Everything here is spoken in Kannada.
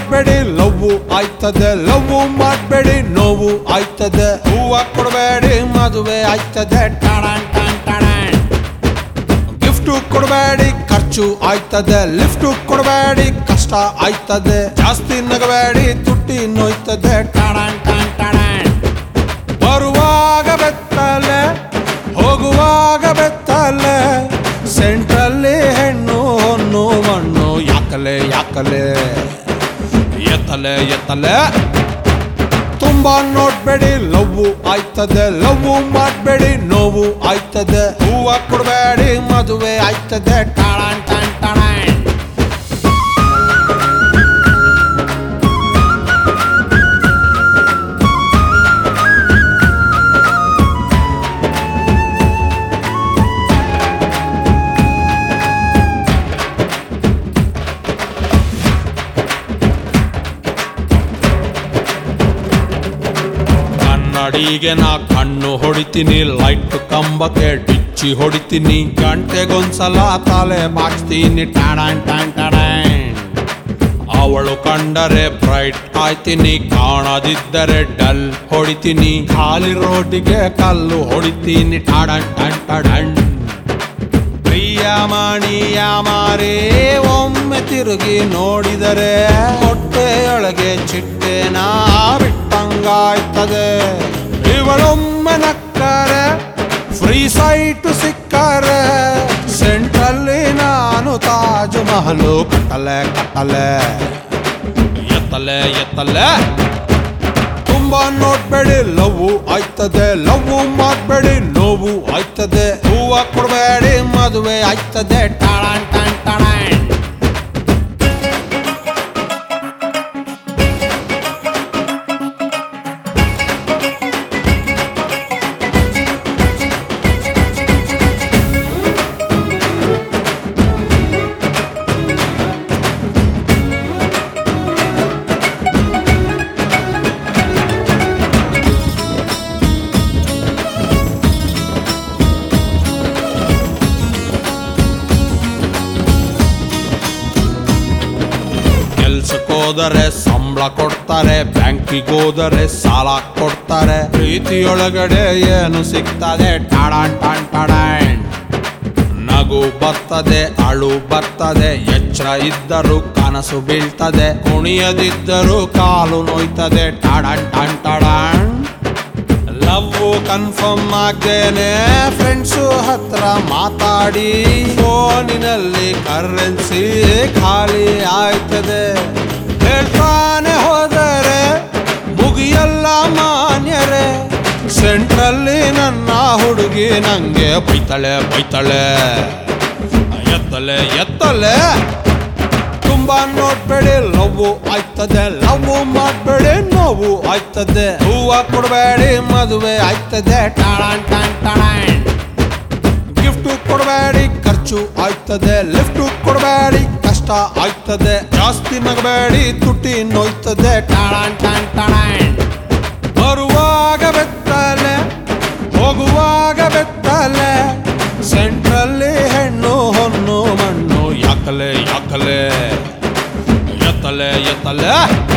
ನೋಡ್ಬೇಡಿ ಲವ್ ಆಯ್ತದೆ ಲವ್ ಮಾಡ್ಬೇಡಿ ನೋವು ಆಯ್ತದೆ ಹೂವ ಕೊಡಬೇಡಿ ಮದುವೆ ಆಯ್ತದೆ ಟಾಡಾನ್ ಟಾನ್ ಟಾಡಾನ್ ಗಿಫ್ಟ್ ಕೊಡಬೇಡಿ ಖರ್ಚು ಆಯ್ತದೆ ಲಿಫ್ಟ್ ಕೊಡಬೇಡಿ ಕಷ್ಟ ಆಯ್ತದೆ ಜಾಸ್ತಿ ನಗಬೇಡಿ ತುಟ್ಟಿ ನೋಯ್ತದೆ ಟಾಡಾನ್ ಟಾನ್ ಟಾಡಾನ್ ಬರುವಾಗ ಬೆತ್ತಲೆ ಹೋಗುವಾಗ ಬೆತ್ತಲೆ ಸೆಂಟ್ರಲ್ಲಿ ಹೆಣ್ಣು ಹೊನ್ನು ಮಣ್ಣು ಯಾಕಲೆ ಯಾಕಲೆ ಎತ್ತಲೆ ಎತ್ತಲೆ ತುಂಬಾ ನೋಡ್ಬೇಡಿ ಲವ್ ಆಯ್ತದೆ ಲವ್ ಮಾಡ್ಬೇಡಿ ನೋವು ಆಯ್ತದೆ ಹೂವ ಕೊಡಬೇಡಿ ಮದುವೆ ಆಯ್ತದೆ ಟಾಳಾನ್ ಟಾನ್ ಟಾಳಾನ್ ಕನ್ನಡಿಗೆ ನಾ ಕಣ್ಣು ಹೊಡಿತೀನಿ ಲೈಟ್ ಕಂಬಕ್ಕೆ ಡಿಚ್ಚಿ ಹೊಡಿತೀನಿ ಗಂಟೆಗೊಂದ್ಸಲ ತಲೆ ಬಾಚ್ತೀನಿ ಟಾಡಾನ್ ಟಾನ್ ಟಾಡಾನ್ ಅವಳು ಕಂಡರೆ ಬ್ರೈಟ್ ಆಯ್ತೀನಿ ಕಾಣದಿದ್ದರೆ ಡಲ್ ಹೊಡಿತೀನಿ ಖಾಲಿ ರೋಡಿಗೆ ಕಲ್ಲು ಹೊಡಿತೀನಿ ಟಾಡಾನ್ ಟಾನ್ ಟಾಡಾನ್ ಪ್ರಿಯ ಮಣಿಯ ಮಾರೇ ಒಮ್ಮೆ ತಿರುಗಿ ನೋಡಿದರೆ ಹೊಟ್ಟೆಯೊಳಗೆ ಚಿಟ್ಟೆನ ಬಿಟ್ಟಂಗಾಯ್ತದೆ ಇವಳೊಮ್ಮೆ ನಕ್ಕರೆ ಫ್ರೀ ಸೈಟ್ ಸಿಕ್ಕರೆ ಸೆಂಟ್ರಲ್ಲಿ ನಾನು ತಾಜ್ ಮಹಲು ಕಟ್ಟಲೆ ಕಟ್ಟಲೆ ಎತ್ತಲೆ ಎತ್ತಲೆ ತುಂಬಾ ನೋಡ್ಬೇಡಿ ಲವ್ ಆಯ್ತದೆ ಲವ್ ಮಾಡ್ಬೇಡಿ ನೋವು ಆಯ್ತದೆ ಹೂವ ಕೊಡಬೇಡಿ ಮದುವೆ ಆಯ್ತದೆ ಟಾಳಾನ್ ಟಾನ್ ಟಾಳಾನ್ ಕೆಲ್ಸಕ್ಕೋದರೆ ಸಂಬಳ ಕೊಡ್ತಾರೆ ಬ್ಯಾಂಕಿಗೆ ಹೋದರೆ ಸಾಲ ಕೊಡ್ತಾರೆ ಪ್ರೀತಿಯೊಳಗಡೆ ಏನು ಸಿಗ್ತದೆ ಟಾಡಾನ್ ಟಾನ್ ಟಾಡಾನ್ ನಗು ಬರ್ತದೆ ಅಳು ಬರ್ತದೆ ಎಚ್ಚರ ಇದ್ದರೂ ಕನಸು ಬೀಳ್ತದೆ ಕುಣಿಯದಿದ್ದರೂ ಕಾಲು ನೋಯ್ತದೆ ಟಾಡಾನ್ ಟಾನ್ ಟಾಡಾನ್ ಲವ್ ಕನ್ಫರ್ಮ್ ಆಗ್ದೇನೆ ಫ್ರೆಂಡ್ಸು ಹತ್ರ ಮಾತಾಡಿ ಫೋನಿನಲ್ಲಿ ಕರೆನ್ಸಿ ಖಾಲಿ ಆಯ್ತದೆ ಹೇಳ್ತಾನೆ ಹೋದರೆ ಮುಗಿಯಲ್ಲ ಮಾನ್ಯರೇ ಸೆಂಟ್ರಲ್ಲಿ ನನ್ನ ಹುಡುಗಿ ನಂಗೆ ಬೈತಾಳೆ ಬೈತಾಳೆ ಎತ್ತಲೆ ಎತ್ತಲೆ ತುಂಬಾ ನೋಡ್ಬೇಡಿ ಲವ್ ಆಯ್ತದೆ ಲವ್ ಮಾಡ್ಬೇಡಿ ನೋವು ಆಯ್ತದೆ ಹೂವ ಕೊಡಬೇಡಿ ಮದುವೆ ಆಯ್ತದೆ ಟಾಳಾನ್ ಟಾನ್ ಟಾಳಾನ್ ಗಿಫ್ಟ್ ಕೊಡಬೇಡಿ ಖರ್ಚು ಆಯ್ತದೆ ಲಿಫ್ಟ್ ಕೊಡಬೇಡಿ ಕಷ್ಟ ಆಯ್ತದೆ ಜಾಸ್ತಿ ನಗಬೇಡಿ ತುಟಿ ನೋಯ್ತದೆ ಟಾಳಾನ್ ಟಾನ್ ಟಾಳಾನ್ ಬರುವಾಗ ಬೆತ್ತಲೆ ಹೋಗುವಾಗ ಬೆತ್ತಲೆ ಸೆಂಟ್ರಲ್ಲಿ ಹೆಣ್ಣು ಹೊನ್ನು ಮಣ್ಣು ಯಾಕಲೆ ಯಾಕಲೆ ಎತ್ತಲೆ ಎತ್ತಲೆ